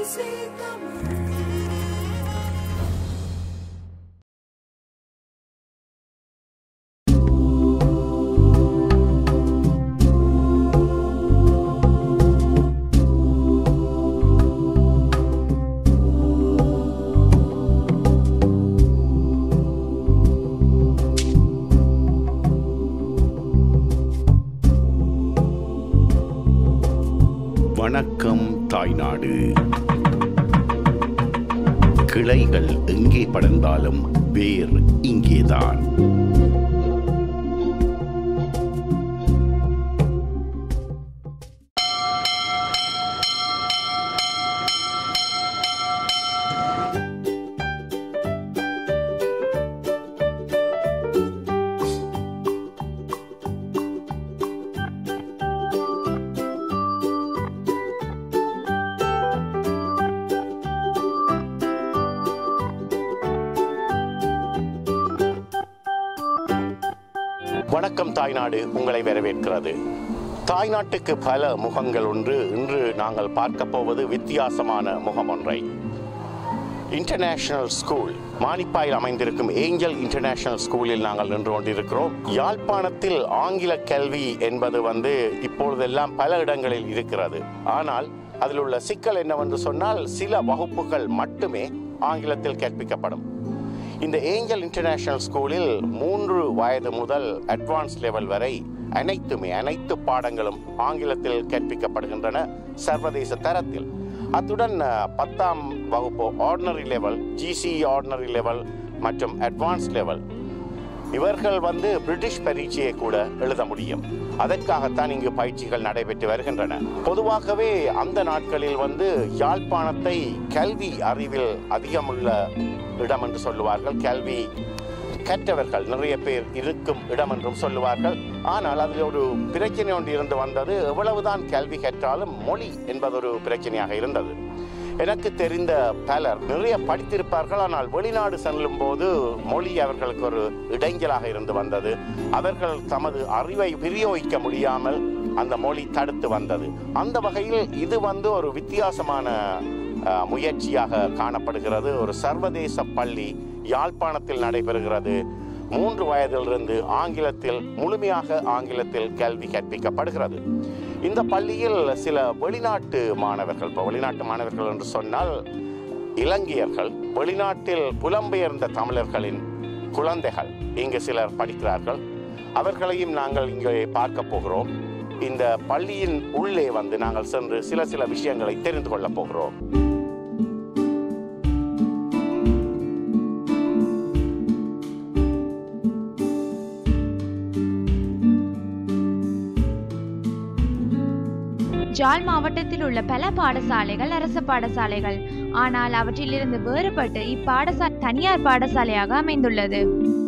Sweet Tamil. வணக்கம் தாய்நாடு கிளைகள் எங்கே படர்ந்தாலும் வேர் இங்கேதான் வணக்கம் தாய்நாடு உங்களை வரவேற்கிறது தாய்நாட்டுக்கு பல முகங்கள் ஒன்று இன்று நாங்கள் பார்க்க போவது வித்தியாசமான முகம் ஒன்றை இன்டர்நேஷனல் ஸ்கூல் மானிப்பாயில் அமைந்திருக்கும் ஏஞ்சல் இன்டர்நேஷனல் ஸ்கூலில் நாங்கள் நின்று கொண்டிருக்கிறோம் யாழ்ப்பாணத்தில் ஆங்கில கல்வி என்பது வந்து இப்பொழுதெல்லாம் பல இடங்களில் இருக்கிறது ஆனால் அதில் உள்ள சிக்கல் என்னவென்று சொன்னால் சில வகுப்புகள் மட்டுமே ஆங்கிலத்தில் கற்பிக்கப்படும் இந்த ஏஞ்சல் இன்டர்நேஷனல் ஸ்கூலில் மூன்று வயது முதல் அட்வான்ஸ் லெவல் வரை அனைத்துமே அனைத்து பாடங்களும் ஆங்கிலத்தில் கற்பிக்கப்படுகின்றன சர்வதேச தரத்தில் அத்துடன் அஹ், பத்தாம் வகுப்பு ordinary level GC ordinary level மற்றும் அட்வான்ஸ் லெவல் இவர்கள் வந்து பிரிட்டிஷ் பரீட்சையை கூட எழுத முடியும் அதற்காகத்தான் இங்கு பயிற்சிகள் நடைபெற்று வருகின்றன பொதுவாகவே அந்த நாட்களில் வந்து யாழ்ப்பாணத்தை கல்வி அறிவில் அதிகமுள்ள இடம் என்று சொல்லுவார்கள் கல்வி கற்றவர்கள் நிறைய பேர் இருக்கும் இடம் என்றும் சொல்லுவார்கள் ஆனால் அதில் ஒரு பிரச்சனை ஒன்று இருந்து வந்தது எவ்வளவுதான் கல்வி கற்றாலும் மொழி என்பதொரு பிரச்சனையாக இருந்தது எனக்கு தெரிந்த பலர் நிறைய படித்திருப்பார்கள் ஆனால் வெளிநாடு செல்லும் போது மொழி அவர்களுக்கு ஒரு இடைஞ்சலாக இருந்து வந்தது அவர்கள் தமது அறிவை விநியோகிக்க முடியாமல் அந்த மொழி தடுத்து வந்தது அந்த வகையில் இது வந்து ஒரு வித்தியாசமான அஹ், முயற்சியாக காணப்படுகிறது ஒரு சர்வதேச பள்ளி யாழ்ப்பாணத்தில் நடைபெறுகிறது மூன்று வயதிலிருந்து ஆங்கிலத்தில் முழுமையாக ஆங்கிலத்தில் கல்வி கற்பிக்கப்படுகிறது இந்த பள்ளியில் சில வெளிநாட்டு மாணவர்கள் இப்போ வெளிநாட்டு மாணவர்கள் என்று சொன்னால் இலங்கையர்கள் வெளிநாட்டில் புலம்பெயர்ந்த தமிழர்களின் குழந்தைகள் இங்கு சிலர் படிக்கிறார்கள் அவர்களையும் நாங்கள் இங்கே பார்க்க போகிறோம் இந்த பள்ளியின் உள்ளே வந்து நாங்கள் சென்று சில சில விஷயங்களை தெரிந்து கொள்ளப் போகிறோம் ஜாழ் மாவட்டத்தில் உள்ள பல பாடசாலைகள் அரசு பாடசாலைகள் ஆனால் அவற்றிலிருந்து வேறுபட்டு இப்பாடசாலை தனியார் பாடசாலையாக அமைந்துள்ளது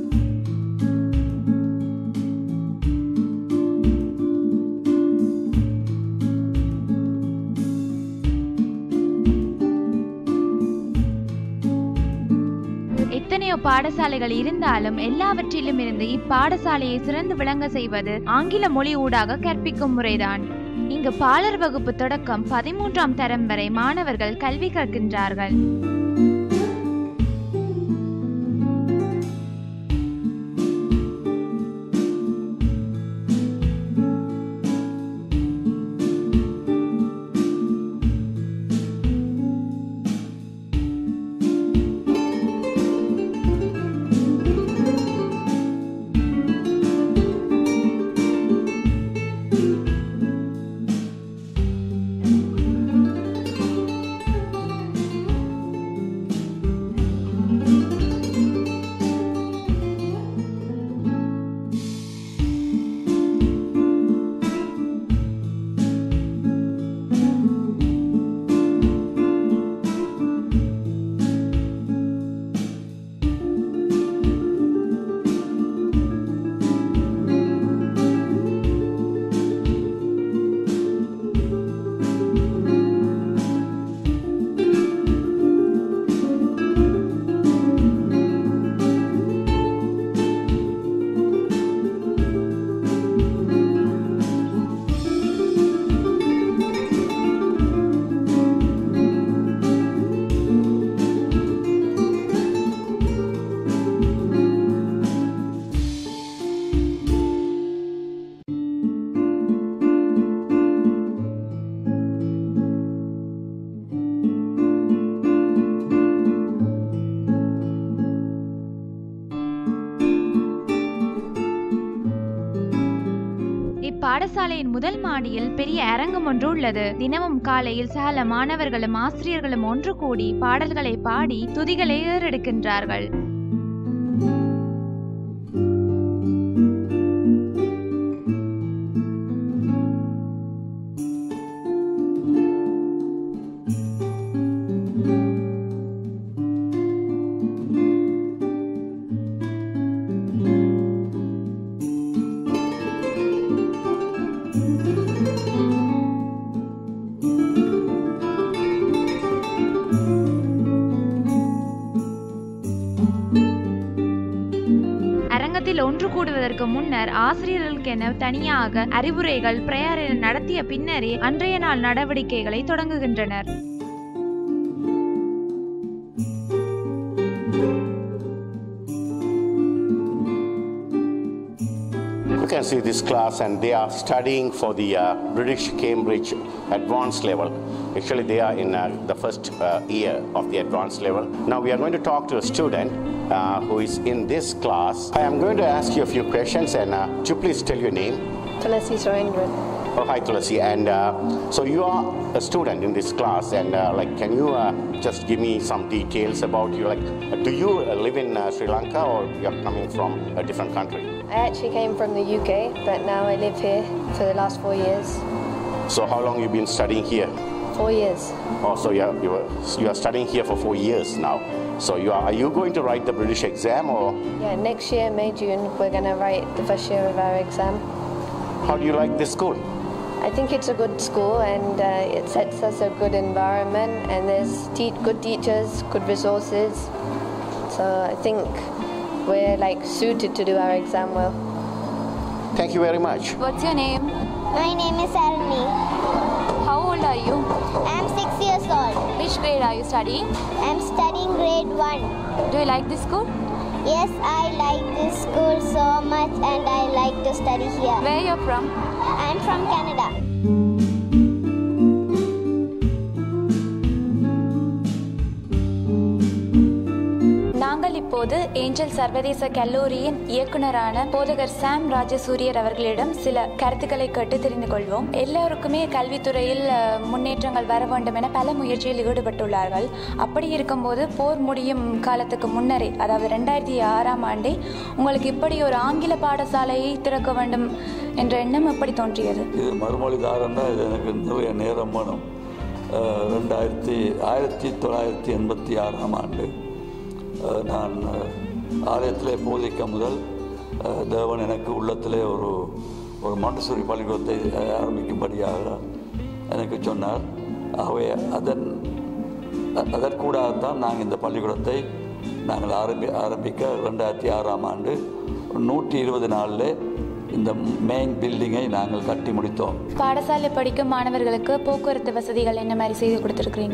எத்தனையோ பாடசாலைகள் இருந்தாலும் எல்லாவற்றிலும் இருந்து இப்பாடசாலையை சிறந்து விளங்க செய்வது ஆங்கில மொழி ஊடாக கற்பிக்கும் முறைதான் இங்கு பாலர் வகுப்பு தொடக்கம் பதிமூன்றாம் தரம் வரை மாணவர்கள் கல்வி கற்கின்றார்கள் பாடசாலையின் முதல் மாடியில் பெரிய அரங்கம் ஒன்று உள்ளது தினமும் காலையில் சகல மாணவர்களும் ஆசிரியர்களும் ஒன்று கூடி பாடல்களை பாடி துதிகளை ஏறெடுக்கின்றார்கள் அரங்கத்தில் ஒன்று கூடுவதற்கு முன்னர் ஆசிரியர்களுக்கென தனியாக அறிவுரைகள் பிரேயர் என நடத்திய பின்னரே அன்றைய நாள் நடவடிக்கைகளை தொடங்குகின்றனர் You can see this class, and they are studying for the uh, British Cambridge advanced level. Actually, they are in uh, the first uh, year of the advanced level. Now, we are going to talk to a student uh, who is in this class. I am going to ask you a few questions, and uh, could you please tell your name? Tulasi Surendran. Oh, hi, Tulasi. And uh, so you are a student in this class, and uh, like, can you uh, just give me some details about you? Like, uh, do you uh, live in uh, Sri Lanka, or you're coming from a different country? I actually came from the UK, but now I live here for the last four years. So, how long you been studying here? Four years. Oh, so you are, you are, you are studying here for four years now. So, you are, are you going to write the British exam, or Yeah, next year, May, June, we're going to write the first year of our exam. how do you like this school? I think it's a good school and uh, it sets us a good environment and there's te- good teachers, good resources. So I think we're like suited to do our exam well. Thank you very much. What's your name? My name is Aruni. How old are you? I am six years old. Which grade are you studying? I am studying grade one. Do you like this school? Yes, I like this school so much and I like to study here. Where you're from? I am from Canada. நாங்கள் இப்போது angel சர்வதேச கல்லூரியின் இயக்குனரான போதகர் சாம் ராஜசூரியர் அவர்களிடம் சில கருத்துக்களை கேட்டு தெரிந்து கொள்வோம் எல்லோருக்குமே கல்வித்துறையில் அஹ், முன்னேற்றங்கள் வர வேண்டும் என பல முயற்சியில் ஈடுபட்டுள்ளார்கள் அப்படி இருக்கும்போது போர் முடியும் காலத்துக்கு முன்னரே அதாவது ரெண்டாயிரத்தி ஆறாம் ஆண்டே உங்களுக்கு இப்படி ஒரு ஆங்கில பாடசாலையை திறக்க வேண்டும் என்ற எண்ணம் எப்படி தோன்றியது இது மறுமொழிதாரன்னா இது எனக்கு நிறைய நேரம் வேணும் அஹ், ரெண்டாயிரத்தி ஆயிரத்தி தொள்ளாயிரத்தி எண்பத்தி ஆறாம் ஆண்டு அஹ், நான் அஹ், ஆலயத்திலே போதிக்க முதல் அஹ், தேவன் எனக்கு உள்ளத்திலே ஒரு ஒரு மாண்டசூரி பள்ளிக்கூடத்தை அஹ், ஆரம்பிக்கும்படியாக எனக்கு சொன்னார் ஆகவே அதன் அ- அதற்கூடாகத்தான் நாங்கள் இந்த பள்ளிக்கூடத்தை நாங்கள் ஆரம்பி ஆரம்பிக்க ரெண்டாயிரத்தி ஆறாம் ஆண்டு நூற்றி இருபது நாளில் இந்த மெயின் பில்டிங்கை நாங்கள் கட்டி முடித்தோம் பாடசாலை படிக்கும் மாணவர்களுக்கு போக்குவரத்து வசதிகள் என்ன மாதிரி செய்து கொடுத்துருக்குறீங்க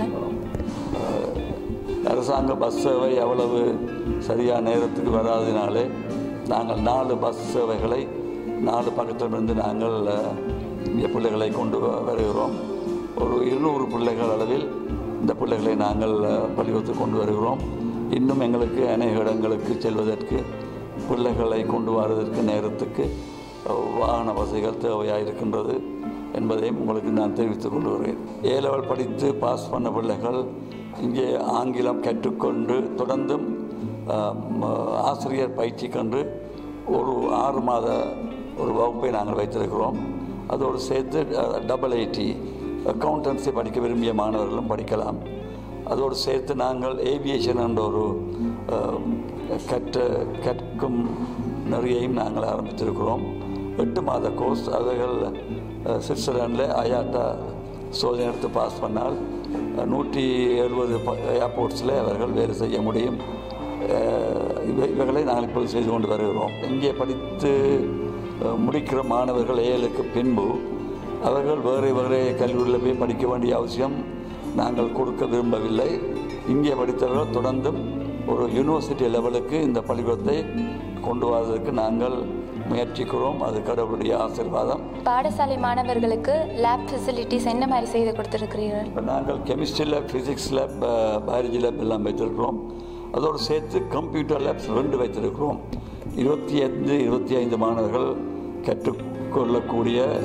அரசாங்க பஸ் சேவை அவ்வளவு சரியான நேரத்துக்கு வராததினாலே நாங்கள் நாலு பஸ் சேவைகளை நாலு பக்கத்திலிருந்து நாங்கள் அஹ், இங்கே பிள்ளைகளை கொண்டு வ- வருகிறோம் ஒரு இருநூறு பிள்ளைகள் அளவில் இந்த பிள்ளைகளை நாங்கள் அஹ், பள்ளிக்கூடத்துக்கு கொண்டு வருகிறோம் இன்னும் எங்களுக்கு அநேக இடங்களுக்கு செல்வதற்கு பிள்ளைகளை கொண்டு வருவதற்கு நேரத்துக்கு அஹ், வாகன வசதிகள் தேவையாக இருக்கின்றது என்பதையும் உங்களுக்கு நான் தெரிவித்துக் கொள்கிறேன் ஏ லெவல் படித்து பாஸ் பண்ண பிள்ளைகள் இங்கே ஆங்கிலம் கற்றுக்கொண்டு தொடர்ந்தும் ஆம், ஆசிரியர் பயிற்சி கண்டு ஒரு ஆறு மாத ஒரு வகுப்பை நாங்கள் வைத்திருக்கிறோம் அதோடு சேர்த்து டபுள் ஐடி அக்கௌண்டன்சி படிக்க விரும்பிய மாணவர்களும் படிக்கலாம் அதோடு சேர்த்து நாங்கள் ஏவியேஷன் என்ற ஒரு ஆம், கற்ற கற்கும் நிறையையும் நாங்கள் ஆரம்பித்திருக்கிறோம் எட்டு மாத கோர்ஸ் அவைகள் அஹ், சுவிட்சர்லாண்டில் அயாட்டா சோதனை எடுத்து பாஸ் பண்ணால் அஹ், நூற்றி எழுபது ஏர்போர்ட்ஸில் அவர்கள் வேலை செய்ய முடியும் அஹ், இவை இவைகளை நாங்கள் இப்போது செய்து கொண்டு வருகிறோம் இங்கே படித்து அஹ், முடிக்கிற மாணவர்கள் ஏழுக்கு பின்பு அவர்கள் வேறு வேறு கல்லூரியில் போய் படிக்க வேண்டிய அவசியம் நாங்கள் கொடுக்க விரும்பவில்லை இங்கே படித்தவர்கள் தொடர்ந்தும் ஒரு யூனிவர்சிட்டி லெவலுக்கு இந்த பள்ளிக்கூடத்தை கொண்டு வருவதற்கு நாங்கள் முயற்சிக்கிறோம் அது கடவுளுடைய ஆசீர்வாதம் பாடசாலை மாணவர்களுக்கு லேப் ஃபெசிலிட்டிஸ் என்ன மாதிரி செய்து கொடுத்துருக்கிறீர்கள் இப்போ நாங்கள் chemistry lab physics lab biology lab எல்லாம் வைத்திருக்கிறோம் அதோடு சேர்த்து கம்ப்யூட்டர் லேப்ஸ் ரெண்டு வைத்திருக்கிறோம் இருபத்தி ஐந்து இருபத்தி ஐந்து மாணவர்கள் கற்றுக்கொள்ளக்கூடிய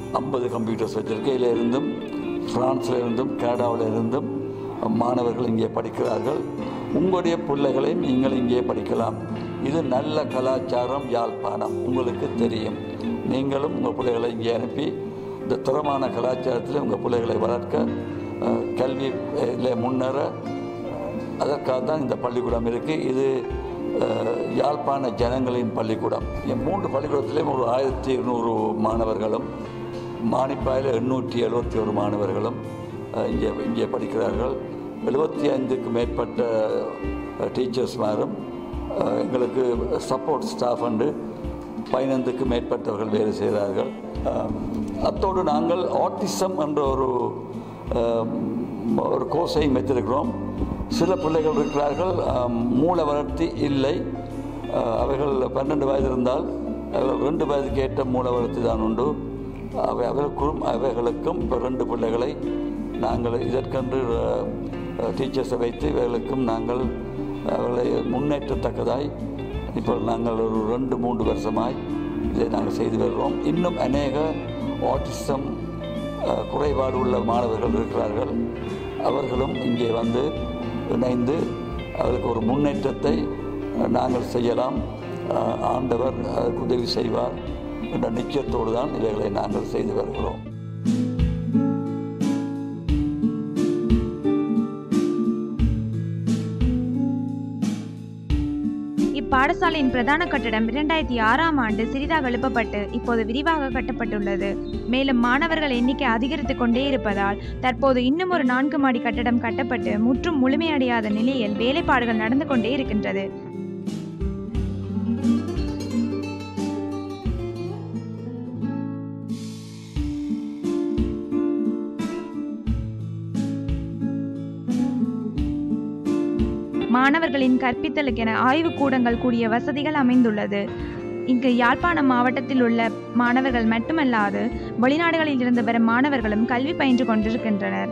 ஐம்பது கம்ப்யூட்டர்ஸ் வச்சிருக்கு இதில் இருந்தும் பிரான்ஸ்ல இருந்தும் கனடாவில் இருந்தும் மாணவர்கள் இங்கே படிக்கிறார்கள் உங்களுடைய பிள்ளைகளை நீங்கள் இங்கே படிக்கலாம் இது நல்ல கலாச்சாரம் யாழ்ப்பாணம் உங்களுக்கு தெரியும் நீங்களும் உங்கள் பிள்ளைகளை இங்கே அனுப்பி இந்த துறமான கலாச்சாரத்தில் உங்கள் பிள்ளைகளை வளர்க்க அஹ், கல்வியில் முன்னேற அதற்காக தான் இந்த பள்ளிக்கூடம் இருக்குது இது அஹ், யாழ்ப்பாண ஜனங்களின் பள்ளிக்கூடம் என் மூன்று பள்ளிக்கூடத்திலையும் ஒரு ஆயிரத்தி இருநூறு மாணவர்களும் மானிப்பாயில் எண்ணூற்றி எழுபத்தி ஒரு மாணவர்களும் அஹ், இங்கே இங்கே படிக்கிறார்கள் எழுபத்தி ஐந்துக்கு மேற்பட்ட டீச்சர்ஸ்மாரும் அஹ், எங்களுக்கு சப்போர்ட் ஸ்டாஃப் உண்டு பதினைந்துக்கு மேற்பட்டவர்கள் வேலை செய்கிறார்கள் அஹ், அத்தோடு நாங்கள் ஆட்டிசம் என்ற ஒரு அஹ், ஒரு கோர்ஸையும் வைத்திருக்கிறோம் சில பிள்ளைகள் இருக்கிறார்கள் அஹ், மூளை வளர்ச்சி இல்லை அஹ், அவைகள் பன்னெண்டு வயது இருந்தால் அவைகள் ரெண்டு வயதுக்கு ஏற்ற மூளை வளர்ச்சி தான் உண்டு அவை அவர்களுக்கும் அவைகளுக்கும் இப்போ ரெண்டு பிள்ளைகளை நாங்கள் இதற்கென்று டீச்சர்ஸை வைத்து இவைகளுக்கும் நாங்கள் அவர்களை முன்னேற்றத்தக்கதாய் இப்போ நாங்கள் ஒரு ரெண்டு மூன்று வருஷமாய் இதை நாங்கள் செய்து வருகிறோம் இன்னும் அநேக ஆட்டிசம் அஹ், குறைபாடு உள்ள மாணவர்கள் இருக்கிறார்கள் அவர்களும் இங்கே வந்து இணைந்து அவர்களுக்கு ஒரு முன்னேற்றத்தை அஹ், நாங்கள் செய்யலாம் அஹ், ஆண்டவர் அதற்கு உதவி செய்வார் என்ற நிச்சயத்தோடு தான் இவைகளை நாங்கள் செய்து வருகிறோம் இப்பாடசாலையின் பிரதான கட்டடம் இரண்டாயிரத்தி ஆறாம் ஆண்டு சிறிதாக எழுப்பப்பட்டு இப்போது விரிவாக கட்டப்பட்டுள்ளது மேலும் மாணவர்கள் எண்ணிக்கை அதிகரித்து கொண்டே இருப்பதால் தற்போது இன்னும் ஒரு நான்கு மாடி கட்டடம் கட்டப்பட்டு முற்றும் முழுமையடையாத நிலையில் வேலைப்பாடுகள் நடந்து கொண்டே இருக்கின்றது மாணவர்களின் கற்பித்தலுக்கென ஆய்வுக் கூடங்கள் கூடிய வசதிகள் அமைந்துள்ளது இங்கு யாழ்ப்பாணம் மாவட்டத்தில் உள்ள மாணவர்கள் மட்டுமல்லாது வெளிநாடுகளில் இருந்து வரும் மாணவர்களும் கல்வி பயின்று கொண்டிருக்கின்றனர்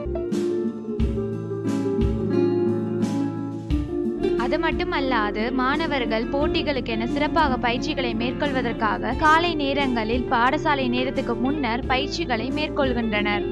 அது மட்டுமல்லாது மாணவர்கள் போட்டிகளுக்கென சிறப்பாக பயிற்சிகளை மேற்கொள்வதற்காக காலை நேரங்களில் பாடசாலை நேரத்துக்கு முன்னர் பயிற்சிகளை மேற்கொள்கின்றனர்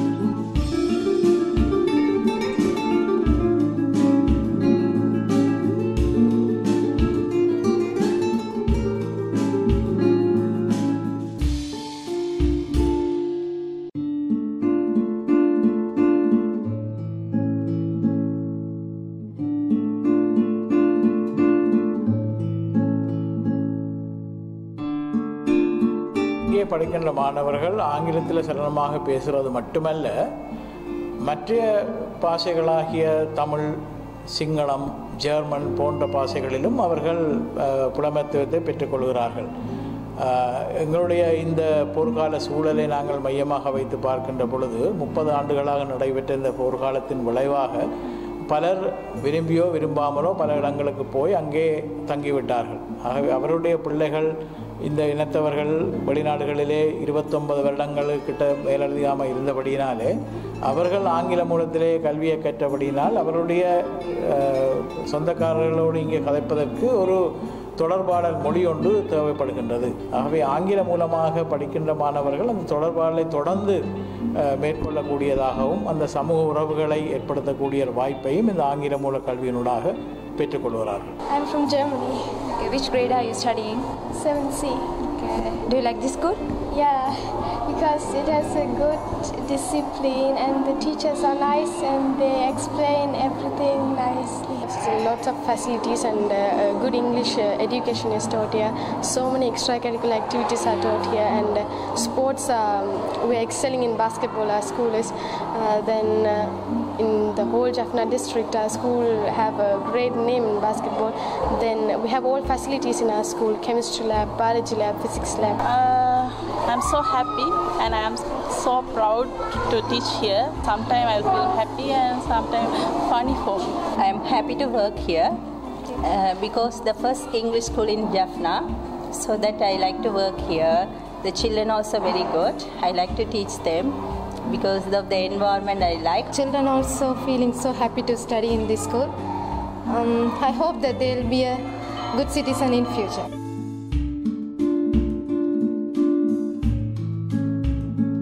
இங்கே படிக்கின்ற மாணவர்கள் ஆங்கிலத்தில் சரளமாக பேசுகிறது மட்டுமல்ல மற்ற பாஷைகளாகிய தமிழ் சிங்களம் ஜெர்மன் போன்ற பாஷைகளிலும் அவர்கள் அஹ், புலமைத்துவத்தை பெற்றுக்கொள்கிறார்கள் அஹ், எங்களுடைய இந்த போர்க்கால சூழலை நாங்கள் மையமாக வைத்து பார்க்கின்ற பொழுது முப்பது ஆண்டுகளாக நடைபெற்ற இந்த போர்க்காலத்தின் விளைவாக பலர் விரும்பியோ விரும்பாமலோ பல இடங்களுக்கு போய் அங்கே தங்கிவிட்டார்கள் ஆகவே அவருடைய பிள்ளைகள் இந்த இனத்தவர்கள் வெளிநாடுகளிலே இருபத்தொன்பது வருடங்களுக்கிட்ட மேலெழுதியாமல் இருந்தபடியினாலே அவர்கள் ஆங்கில மூலத்திலே கல்வியை கற்றபடியினால் அவருடைய அஹ், சொந்தக்காரர்களோடு இங்கே கதைப்பதற்கு ஒரு தொடர்பாடல் மொழி ஒன்று தேவைப்படுகின்றது ஆகவே ஆங்கில மூலமாக படிக்கின்ற மாணவர்கள் அந்த தொடர்பாடலை தொடர்ந்து அஹ், மேற்கொள்ளக்கூடியதாகவும் அந்த சமூக உறவுகளை ஏற்படுத்தக்கூடிய ஒரு வாய்ப்பையும் இந்த ஆங்கில மூல கல்வியினூடாக பெற்றுக்கொள்கிறார்கள் I'm from Germany, Okay, which grade are you studying? 7C. Okay. Do you like this school? Yeah, because it has a good discipline and the teachers are nice and they explain everything nicely. Lots of facilities and uh, uh, good English uh, education is taught here. So many extracurricular activities are taught here and uh, sports, um, we're excelling in basketball, our school is. Uh, then uh, in the whole Jaffna district, our school have a great name in basketball. Then we have all facilities in our school, chemistry lab, biology lab, physics lab. Uh, I'm so happy and I'm so proud to teach here. Sometimes I feel happy and sometimes funny for me. I am happy to work here uh, because the first English school in Jaffna, so that I like to work here. The children also very good. I like to teach them because of the environment I like. Children also feeling so happy to study in this school. Um, I hope that they'll be a good citizen in future.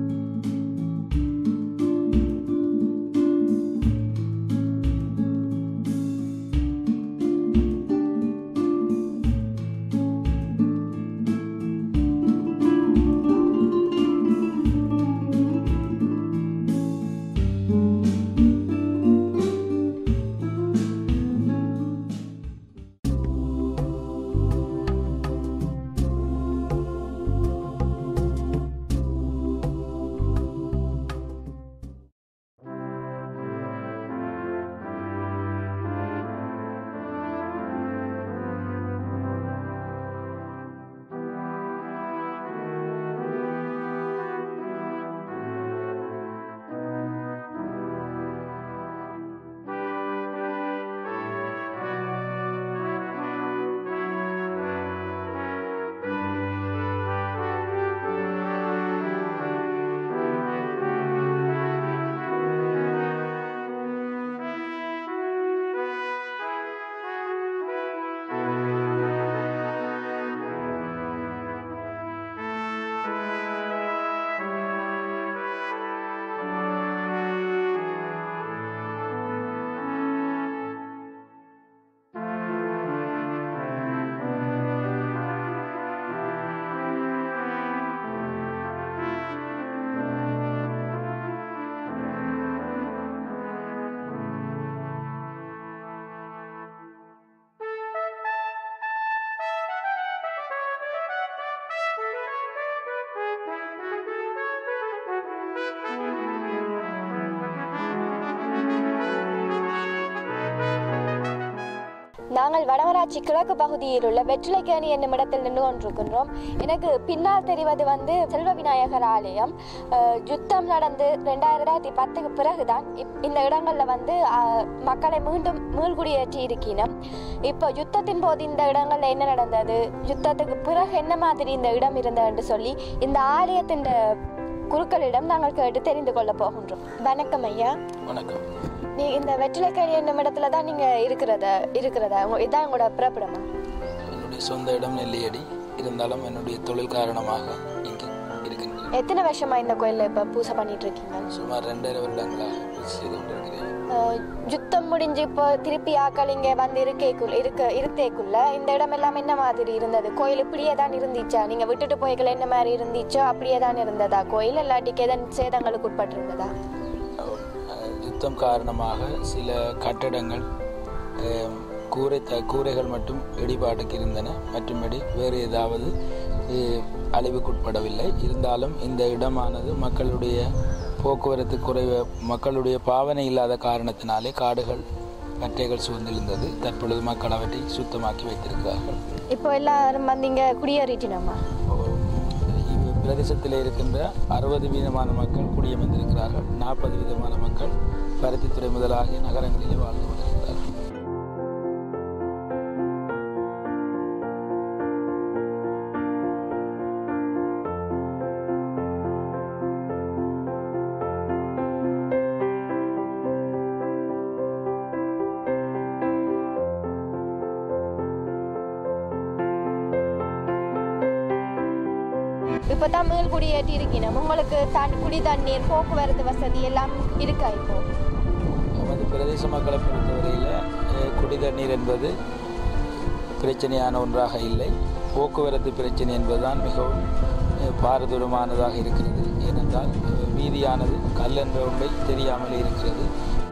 நாங்கள் வடமராட்சி கிழக்கு பகுதியில் உள்ள வெற்றிலைக்கேணி என்னும் இடத்தில் நின்று கொண்டிருக்கின்றோம் எனக்கு பின்னால் தெரிவது வந்து செல்வ விநாயகர் ஆலயம் அஹ், யுத்தம் நடந்து ரெண்டாயிரத்தி பத்துக்கு பிறகுதான் இப்- இந்த இடங்களில் வந்து அஹ், மக்களை மீண்டும் மீள்குடியேற்றி இருக்கினோம் இப்போ யுத்தத்தின் போது இந்த இடங்கள்ல என்ன நடந்தது யுத்தத்துக்கு பிறகு என்ன மாதிரி இந்த இடம் இருந்ததுன்னு சொல்லி இந்த ஆலயத்தின் குருக்களிடம் நாங்கள் கேட்டு தெரிந்து கொள்ள போகின்றோம் வணக்கம் ஐயா வணக்கம் நீ இந்த வெற்றிலைக்கேணி என்னும் இடத்துல தான் நீங்க இருக்கிறத இருக்கிறதா உங்க- இதான் உங்களோட பிறப்பிடமா என்னுடைய சொந்த இடம் நெல்லியடி இருந்தாலும் என்னுடைய தொழில் காரணமாக இங்கு இருக்கின்றேன் எத்தனை வருஷமா இந்த கோயில்ல இப்ப பூஜை பண்ணிட்டு இருக்கீங்க சுமார் ரெண்டரை வருடங்களாக பூஜை செய்து கொண்டிருக்கிறேன் அஹ், யுத்தம் முடிஞ்சு இப்போ திருப்பி ஆக்கள் இங்க வந்து இருக்கேக்குள்ள இருக்க இருத்தேக்குள்ள இந்த இடம் எல்லாம் என்ன மாதிரி இருந்தது கோயில் இப்படியே தான் இருந்துச்சா நீங்க விட்டுட்டு போய்கள் என்ன மாதிரி இருந்துச்சோ அப்படியே தான் இருந்ததா கோயில் இல்லாட்டிக்கு எதன் சேதங்களுக்கு உட்பட்டிருந்ததா அஹ், யுத்தம் காரணமாக சில கட்டடங்கள் அஹ், கூரை த கூரைகள் மட்டும் இடிபாட்டுக்கு இருந்தன மற்றும்படி வேறு ஏதாவது அஹ், அழிவுக்குட்படவில்லை இருந்தாலும் இந்த இடமானது மக்களுடைய போக்குவரத்து குறைவு மக்களுடைய பாவனை இல்லாத காரணத்தினாலே காடுகள் கற்றைகள் சூழ்ந்திருந்தது தற்பொழுது மக்கள் அவற்றை சுத்தமாக்கி வைத்திருக்கிறார்கள் இப்போ எல்லாரும் வந்து இங்க குடியேறிட்டினோமா பிரதேசத்தில் இருக்கின்ற அறுபது வீதமான மக்கள் குடியமர்ந்திருக்கிறார்கள் நாற்பது வீதமான மக்கள் பருத்தித்துறை முதலாகிய நகரங்களிலே வாழ்ந்து கொண்டிருக்கிறார்கள் இப்போ தான் மேல் குடியேற்றி இருக்கணும் உங்களுக்கு தண்ணி குடி தண்ணீர் போக்குவரத்து வசதி எல்லாம் இருக்கா இப்போ நமது பிரதேச மக்களை பொறுத்தவரையில் அஹ், குடி தண்ணீர் என்பது பிரச்சனையான ஒன்றாக இல்லை போக்குவரத்து பிரச்சனை என்பதுதான் மிகவும் அஹ், பாரதூரமானதாக இருக்கிறது ஏனென்றால் அஹ், வீதியானது கல் என்ற ஒன்றை தெரியாமலே இருக்கிறது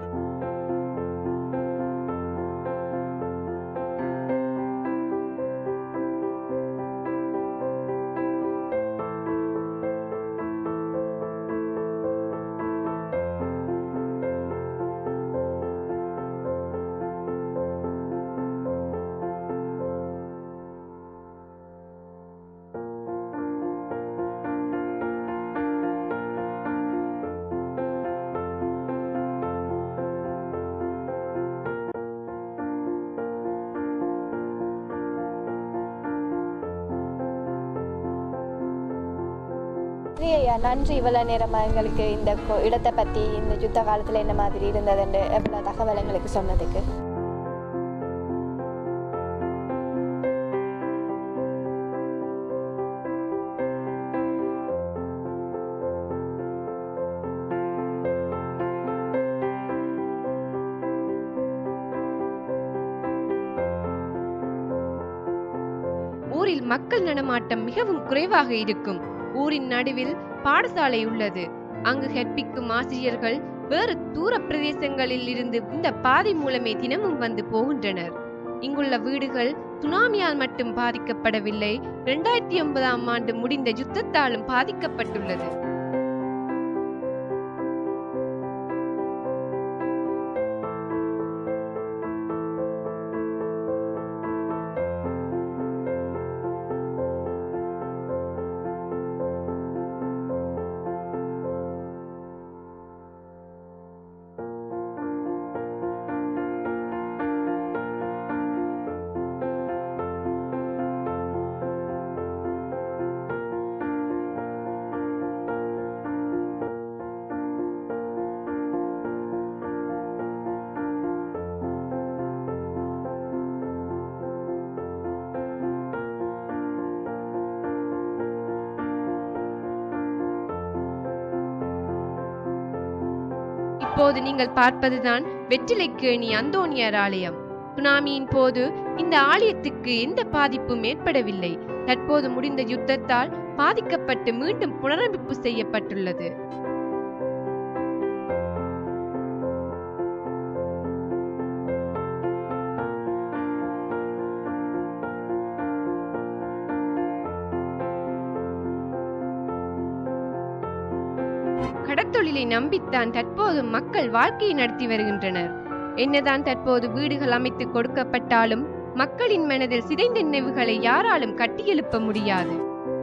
சரி ஐயா நன்றி இவ்வளவு நேரமா எங்களுக்கு இந்த கோ- இடத்தை பத்தி இந்த யுத்த காலத்துல என்ன மாதிரி இருந்ததுன்னு எவ்வளவு தகவல் எங்களுக்கு சொன்னதுக்கு ஊரில் மக்கள் நடமாட்டம் மிகவும் குறைவாக இருக்கும் ஊரின் நடுவில் பாடசாலை உள்ளது அங்கு கற்பிக்கும் ஆசிரியர்கள் வேறு தூர பிரதேசங்களில் இருந்து இந்த பாதை மூலமே தினமும் வந்து போகின்றனர் இங்குள்ள வீடுகள் சுனாமியால் மட்டும் பாதிக்கப்படவில்லை இரண்டாயிரத்தி ஒன்பதாம் ஆண்டு முடிந்த யுத்தத்தாலும் பாதிக்கப்பட்டுள்ளது இப்போது நீங்கள் பார்ப்பதுதான் வெற்றிலைக்கேணி அந்தோனியார் ஆலயம் சுனாமியின் போது இந்த ஆலயத்துக்கு எந்த பாதிப்பும் ஏற்படவில்லை தற்போது முடிந்த யுத்தத்தால் பாதிக்கப்பட்டு மீண்டும் புனரமைப்பு செய்யப்பட்டுள்ளது கடத்தொழிலை நம்பித்தான் தற்போது மக்கள் வாழ்க்கையை நடத்தி வருகின்றனர் என்னதான் தற்போது வீடுகள் அமைத்து கொடுக்கப்பட்டாலும் மக்களின் மனதில் சிதைந்த நினைவுகளை யாராலும் கட்டியெழுப்ப முடியாது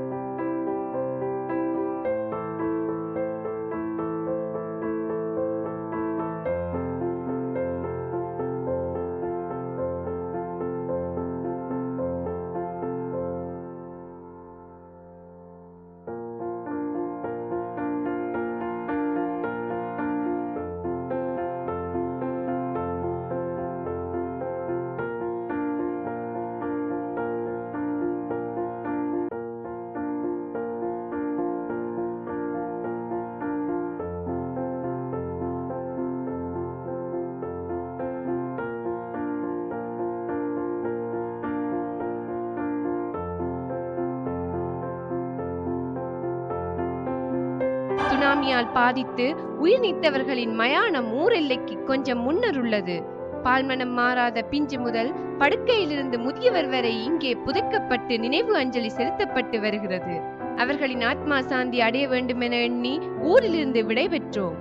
சுனாமியால் பாதித்து உயிர் நீத்தவர்களின் மயானம் ஊரெல்லைக்கு கொஞ்சம் முன்னர் உள்ளது பால்மனம் மாறாத பிஞ்சு முதல் படுக்கையிலிருந்து முதியவர் வரை இங்கே புதைக்கப்பட்டு நினைவு அஞ்சலி செலுத்தப்பட்டு வருகிறது அவர்களின் ஆத்மா சாந்தி அடைய வேண்டுமென எண்ணி ஊரிலிருந்து விடைபெற்றோம்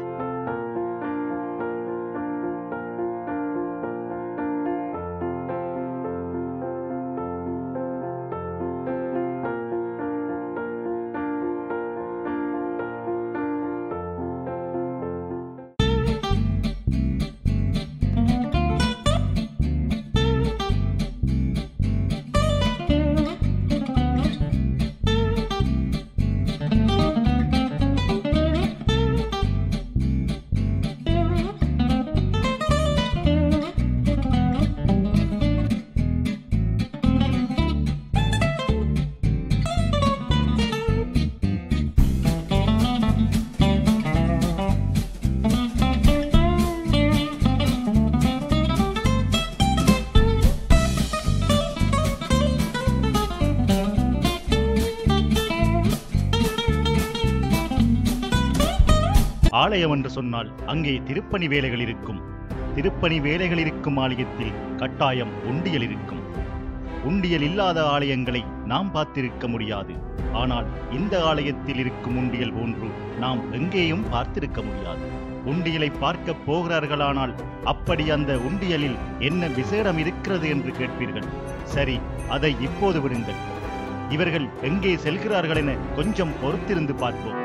ஆலயம் என்று சொன்னால் அங்கே திருப்பணி வேலைகள் இருக்கும் திருப்பணி வேலைகள் இருக்கும் ஆலயத்தில் கட்டாயம் உண்டியல் இருக்கும் உண்டியல் இல்லாத ஆலயங்களை நாம் பார்த்திருக்க முடியாது ஆனால் இந்த ஆலயத்தில் இருக்கும் உண்டியல் போன்று நாம் எங்கேயும் பார்த்திருக்க முடியாது உண்டியலை பார்க்க போகிறார்களானால் அப்படி அந்த உண்டியலில் என்ன விசேடம் இருக்கிறது என்று கேட்பீர்கள் சரி அதை இப்போது விடுங்கள் இவர்கள் எங்கே செல்கிறார்கள் என கொஞ்சம் பொறுத்திருந்து பார்ப்போம்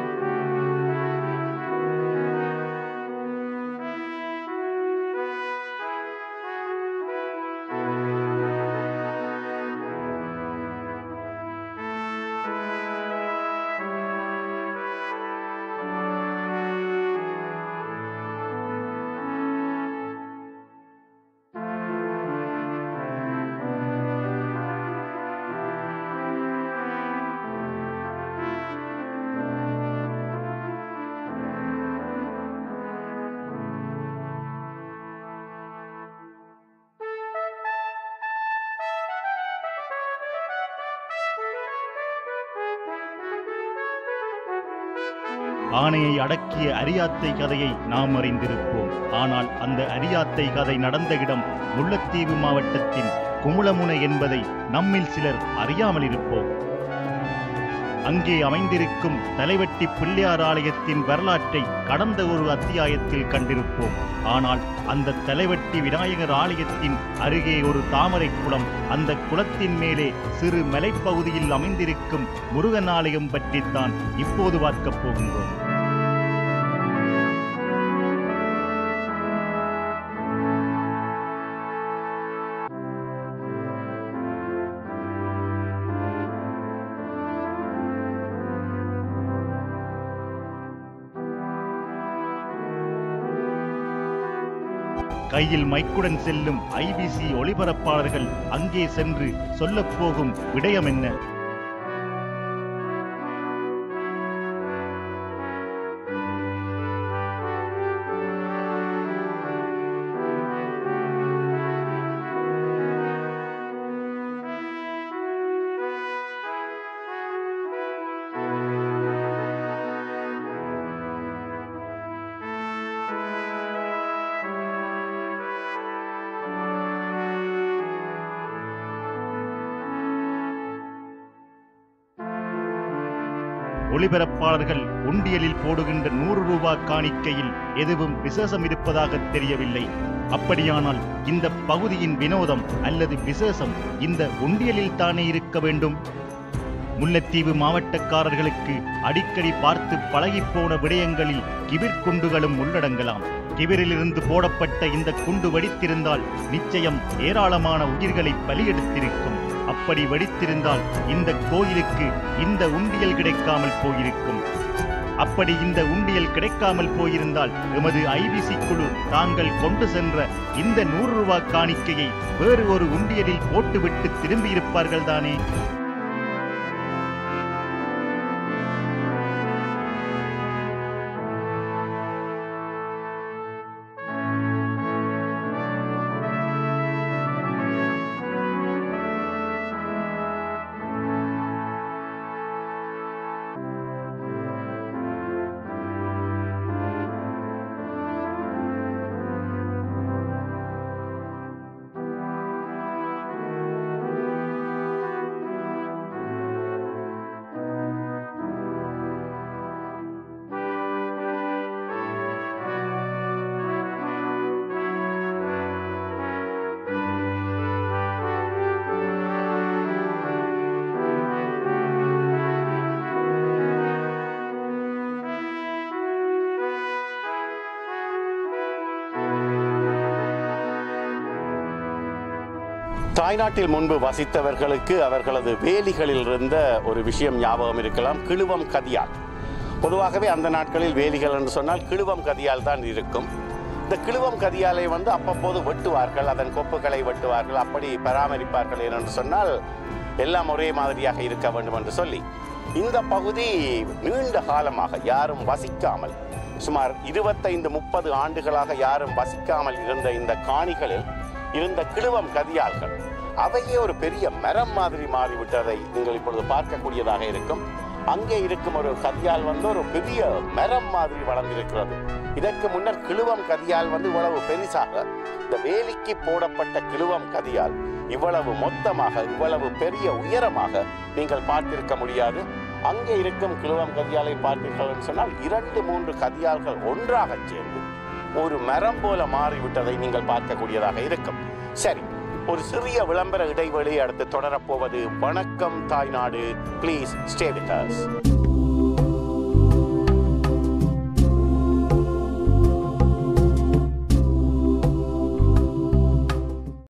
ஆணையை அடக்கிய அரியாத்தை கதையை நாம் அறிந்திருப்போம் ஆனால் அந்த அரியாத்தை கதை நடந்த இடம் முல்லைத்தீவு மாவட்டத்தின் குமுளமுனை என்பதை நம்மில் சிலர் அறியாமல் இருப்போம் அங்கே அமைந்திருக்கும் தலைவட்டி பிள்ளையார் ஆலயத்தின் வரலாற்றை கடந்த ஒரு அத்தியாயத்தில் கண்டிருப்போம் ஆனால் அந்த தலைவட்டி விநாயகர் ஆலயத்தின் அருகே ஒரு தாமரை குளம் அந்த குளத்தின் மேலே சிறு மலைப்பகுதியில் அமைந்திருக்கும் முருகன் ஆலயம் பற்றித்தான் இப்போது பார்க்கப் போகின்றோம் கையில் மைக்குடன் செல்லும் ஐபிசி ஒளிபரப்பாளர்கள் அங்கே சென்று சொல்லப் போகும் விடயம் என்ன ஒளிபரப்பாளர்கள் உண்டியலில் போடுகின்ற நூறு ரூபாய் காணிக்கையில் எதுவும் விசேஷம் இருப்பதாக தெரியவில்லை அப்படியானால் இந்த பகுதியின் வினோதம் அல்லது விசேஷம் இந்த உண்டியலில் தானே இருக்க வேண்டும் முல்லைத்தீவு மாவட்டக்காரர்களுக்கு அடிக்கடி பார்த்து பழகிப்போன விடயங்களில் கிபிர் குண்டுகளும் உள்ளடங்கலாம் கிபிரிலிருந்து போடப்பட்ட இந்த குண்டு வெடித்திருந்தால் நிச்சயம் ஏராளமான உயிர்களை பலியெடுத்திருக்கும் அப்படி வெடித்திருந்தால் இந்த கோயிலுக்கு இந்த உண்டியல் கிடைக்காமல் போயிருக்கும் அப்படி இந்த உண்டியல் கிடைக்காமல் போயிருந்தால் எமது ஐபிசி குழு தாங்கள் கொண்டு சென்ற இந்த நூறு ரூபாய் காணிக்கையை வேறு ஒரு உண்டியலில் போட்டுவிட்டு திரும்பியிருப்பார்கள் தானே தாய்நாட்டில் முன்பு வசித்தவர்களுக்கு அவர்களது வேலிகளில் இருந்த ஒரு விஷயம் ஞாபகம் இருக்கலாம் கிழுவம் கதியால் பொதுவாகவே அந்த நாட்களில் வேலிகள் என்று சொன்னால் கிழுவம் கதியால் தான் இருக்கும் இந்த கிழுவம் கதியாலை வந்து அப்பப்போது வெட்டுவார்கள் அதன் கொப்புகளை வெட்டுவார்கள் அப்படி பராமரிப்பார்கள் என்று சொன்னால் எல்லாம் ஒரே மாதிரியாக இருக்க வேண்டும் என்று சொல்லி இந்த பகுதி நீண்ட காலமாக யாரும் வசிக்காமல் சுமார் இருபத்தைந்து முப்பது ஆண்டுகளாக யாரும் வசிக்காமல் இருந்த இந்த காணிகளில் இருந்த கிழுவம் கதியால்கள் அவையே ஒரு பெரிய மரம் மாதிரி மாறிவிட்டதை நீங்கள் இப்பொழுது பார்க்கக்கூடியதாக இருக்கும் அங்கே இருக்கும் ஒரு கதியால் வந்து ஒரு பெரிய மரம் மாதிரி வளர்ந்திருக்கிறது இதற்கு முன்னர் கிழுவம் கதியால் வந்து இவ்வளவு பெரிசாக இந்த வேலிக்கு போடப்பட்ட கிழுவம் கதியால் இவ்வளவு மொத்தமாக இவ்வளவு பெரிய உயரமாக நீங்கள் பார்த்திருக்க முடியாது அங்கே இருக்கும் கிழுவம் கதியாலை பார்த்தீர்கள் என்று சொன்னால் இரண்டு மூன்று கதியால்கள் ஒன்றாக சேர்ந்து ஒரு மரம் போல மாறிவிட்டதை நீங்கள் பார்க்கக்கூடியதாக இருக்கும் சரி ஒரு சிறிய விளம்பர இடைவெளி அடுத்து தொடரப்போவது வணக்கம் தாய்நாடு ப்ளீஸ் ஸ்டே வித் us